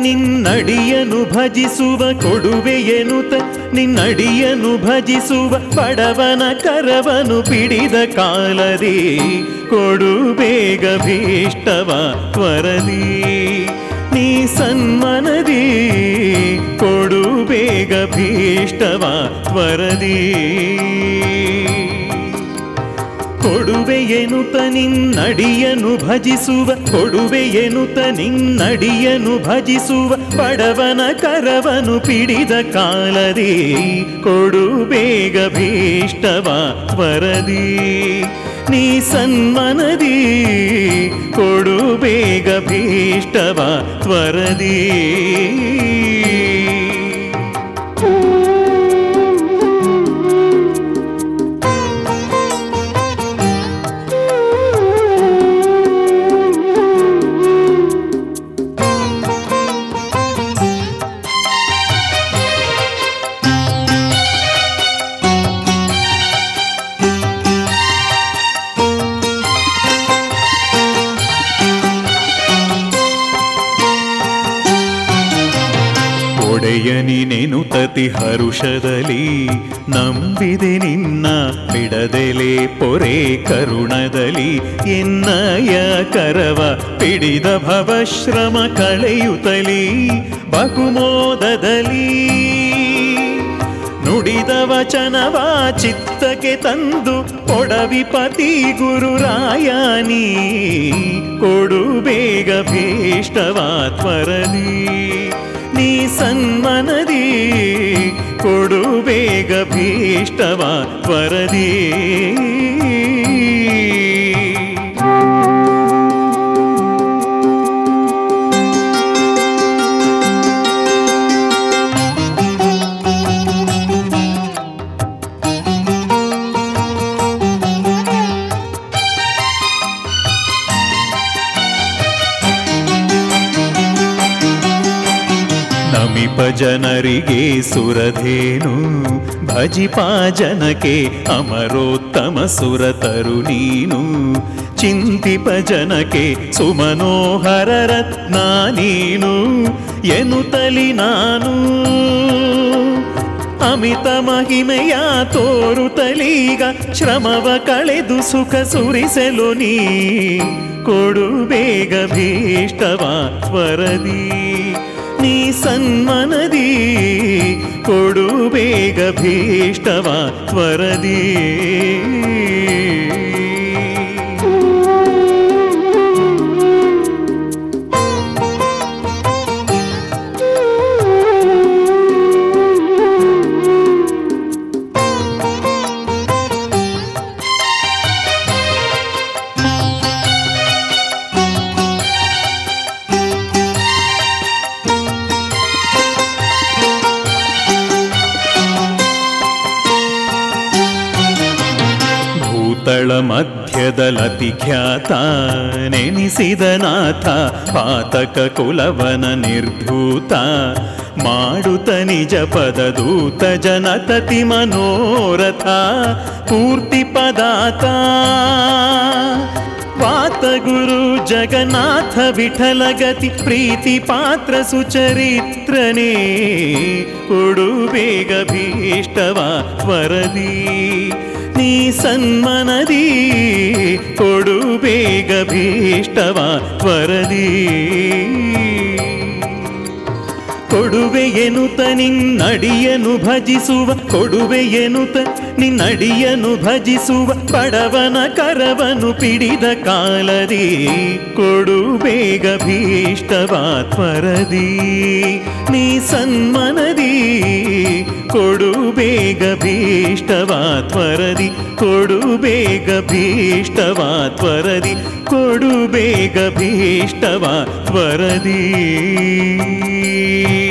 ನಿನ್ನಡಿಯನು ಭಜಿಸುವ ಕೊಡುವೆ ಎನುತ ನಿನ್ನಡಿಯನು ಭಜಿಸುವ ಬಡವನ ಕರವನು ಪಿಡಿದ ಕಾಲದಿ ಕೊಡು ಬೇಗ ಭೀಷ್ಟವ ವರದಿ ನೀ ಸನ್ಮನದಿ ಕೊಡು ಬೇಗ ಭೀಷ್ಟವ ವರದಿ ಕೊಡುವೆ ಎನುತ ನಿನ್ನಡಿಯನು ಭಜಿಸುವ ಕೊಡುವೆ ಎನುತ ನಿನ್ನಡಿಯನು ಭಜಿಸುವ ಬಡವನ ಕರವನು ಪಿಡಿದ ಕಾಲದಿ ಕೊಡು ಬೇಗ ಭೀಷ್ಟವ ವರದಿ ನೀ ಸನ್ಮನದಿ ಕೊಡು ಬೇಗ ಭೀಷ್ಟವ ವರದಿ ಒಡೆಯನಿನೆನು ತತಿ ಹರುಷದಲ್ಲಿ ನಂಬಿದೆ ನಿನ್ನ ಬಿಡದೆಲೆ ಪೊರೆ ಕರುಣದಲ್ಲಿ ಎನ್ನಯ ಕರವ ಪಿಡಿದ ಭವಶ್ರಮ ಕಳೆಯುತ್ತಲಿ ಬಹುಮೋದದಲ್ಲಿ ನುಡಿದ ವಚನವ ಚಿತ್ತಕ್ಕೆ ತಂದು ಕೊಡವಿಪತಿ ಗುರುರಾಯನಿ ಕೊಡು ಬೇಗ ಭೀಷ್ಟವ ತ್ವರದಿ ನೀ ಸನ್ಮನದಿ ಕೊಡು ಬೇಗ ಭೀಷ್ಟವ ವರದಿ ನಮಿಪ ಜನರಿಗೆ ಸುರಧೇನು ಭಜಿಪ ಜನಕ್ಕೆ ಅಮರೋತ್ತಮ ಸುರತರು ನೀನು ಚಿಂತಿಪ ಜನಕ್ಕೆ ಸುಮನೋಹರ ರತ್ನ ನೀನು ಎನ್ನುತ್ತಲಿ ನಾನು ಅಮಿತ ಮಹಿಮೆಯ ತೋರುತ್ತಲೀಗ ಶ್ರಮವ ಕಳೆದು ಸುಖ ಸುರಿಸಲು ನೀ ಕೊಡು ಬೇಗ ಭೀಷ್ಟವ ವರದಿ ನೀ ಸನ್ಮನದಿ ಕೊಡು ಬೇಗ ಭೀಷ್ಟವ ವರದಿ ಭೂತಳ ಮಧ್ಯದಲತಿ ಖ್ಯಾತ ನೆನೆಸಿದ ನಾಥ ಪಾತಕ ಕುಲವನ ನಿರ್ಧೂತ ಮಾಡುತ್ತ ನಿಜ ಪದ ದೂತ ಜನತತಿ ಮನೋರಥ ಪೂರ್ತಿ ಪದಾತ ವಾತ ಗುರು ಜಗನ್ನಾಥ ವಿಠಲ ಗತಿ ಪ್ರೀತಿ ಪಾತ್ರ ಸುಚರಿತ್ರನೇ ಕೊಡು ಬೇಗ ಭೀಷ್ಟವ ವರದಿ ನೀ ಸನ್ಮನದಿ ಕೊಡು ಬೇಗ ಭೀಷ್ಟವ ವರದಿ ಕೊಡುವೆ ಎನುತ ನಿನ್ನಡಿಯನು ಭಜಿಸುವ ಕೊಡುವೆ ಎನುತ ನಿನ್ನಡಿಯನು ಭಜಿಸುವ ಬಡವನ ಕರವನು ಪಿಡಿದ ಕಾಲದಿ ಕೊಡು ಬೇಗ ಭೀಷ್ಟವ ತ್ವರದಿ ನೀ ಸನ್ಮನದಿ ಕೊಡು ಬೇಗ ಭೀಷ್ಟವ ತ್ವರದಿ ಕೊಡು ಬೇಗ ಭೀಷ್ಟವ ತ್ವರದಿ ಕೊಡು ಬೇಗ ಭೀಷ್ಟವ ತ್ವರದಿ